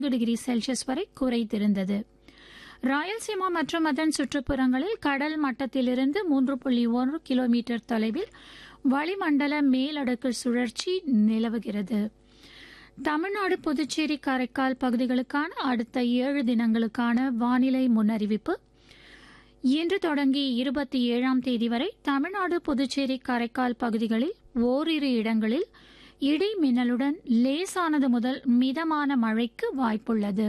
degree Celsius வரை குறைந்திருந்தது ராயல்சீமா மற்றும் அதன் சுற்றுப்புறங்களில் கடல் மட்டத்திலிருந்து மூன்று புள்ளி ஒன்று கிலோமீட்டர் தொலைவில் வளிமண்டல மேலடுக்கு சுழற்சி நிலவுகிறது தமிழ்நாடு புதுச்சேரி காரைக்கால் பகுதிகளுக்கான அடுத்த ஏழு தினங்களுக்கான வானிலை முன்னறிவிப்பு இன்று தொடங்கி இருபத்தி ஏழாம் தேதி வரை தமிழ்நாடு புதுச்சேரி காரைக்கால் பகுதிகளில் ஓரிரு இடங்களில் இடி மின்னலுடன் லேசானது முதல் மிதமான மழைக்கு வாய்ப்புள்ளது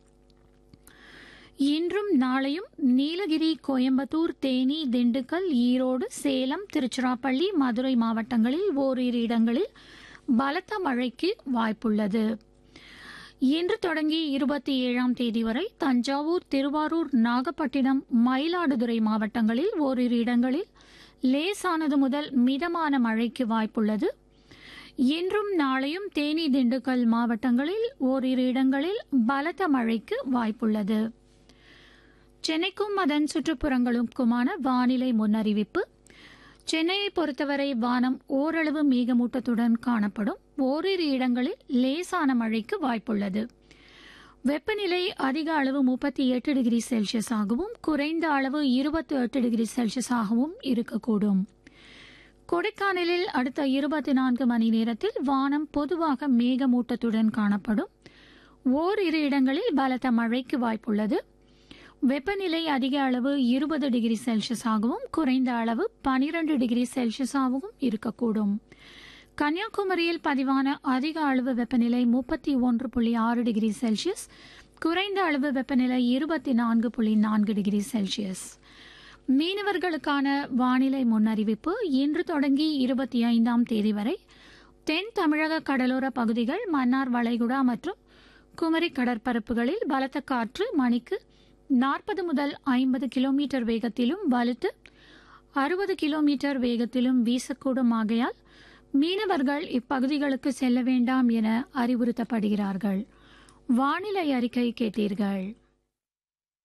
இன்றும் நாளையும் நீலகிரி கோயம்புத்தூர் தேனி திண்டுக்கல் ஈரோடு சேலம் திருச்சிராப்பள்ளி மதுரை மாவட்டங்களில் ஓரிரு இடங்களில் பலத்த மழைக்கு வாய்ப்புள்ளது இன்று தொடங்கி இருபத்தி ஏழாம் தேதி வரை தஞ்சாவூர் திருவாரூர் நாகப்பட்டினம் மயிலாடுதுறை மாவட்டங்களில் ஓரிரு இடங்களில் லேசானது முதல் மிதமான மழைக்கு வாய்ப்புள்ளது இன்றும் நாளையும் தேனி திண்டுக்கல் மாவட்டங்களில் ஓரிரு இடங்களில் பலத்த மழைக்கு வாய்ப்புள்ளது சென்னைக்கும் அதன் சுற்றுப்புறங்களுக்குமான வானிலை முன்னறிவிப்பு சென்னையை பொறுத்தவரை வானம் ஓரளவு மேகமூட்டத்துடன் காணப்படும் ஓரிரு இடங்களில் லேசான மழைக்கு வாய்ப்புள்ளது வெப்பநிலை அதிக அளவு முப்பத்தி எட்டு டிகிரி செல்சியஸ் ஆகவும் குறைந்த அளவு இருபத்தி எட்டு டிகிரி செல்சியஸ் ஆகவும் இருக்கக்கூடும் கொடைக்கானலில் அடுத்த இருபத்தி நான்கு மணி நேரத்தில் வானம் பொதுவாக மேகமூட்டத்துடன் காணப்படும் ஓரிரு இடங்களில் பலத்த மழைக்கு வாய்ப்புள்ளது வெப்பநிலை அதிக அளவு இருபது டிகிரி செல்சியஸ் ஆகவும் குறைந்த அளவு பனிரெண்டு டிகிரி செல்சியஸ் ஆகவும் இருக்கக்கூடும் கன்னியாகுமரியில் பதிவான அதிக அளவு வெப்பநிலை முப்பத்தி ஒன்று புள்ளி ஆறு டிகிரி செல்சியஸ் குறைந்த அளவு வெப்பநிலை இருபத்தி நான்கு புள்ளி நான்கு டிகிரி செல்சியஸ் மீனவர்களுக்கான வானிலை முன்னறிவிப்பு இன்று தொடங்கி இருபத்தி ஐந்தாம் தேதி வரை தென் தமிழக கடலோர பகுதிகள் மன்னார் வளைகுடா மற்றும் குமரி கடற்பரப்புகளில் பலத்த காற்று மணிக்கு நாற்பது முதல் ஐம்பது கிலோமீட்டர் வேகத்திலும் வலுத்து அறுபது கிலோமீட்டர் வேகத்திலும் வீசக்கூடும் ஆகையால் மீனவர்கள் இப்பகுதிகளுக்கு செல்ல வேண்டாம் என அறிவுறுத்தப்படுகிறார்கள் வானிலை அறிக்கை கேட்டீர்கள்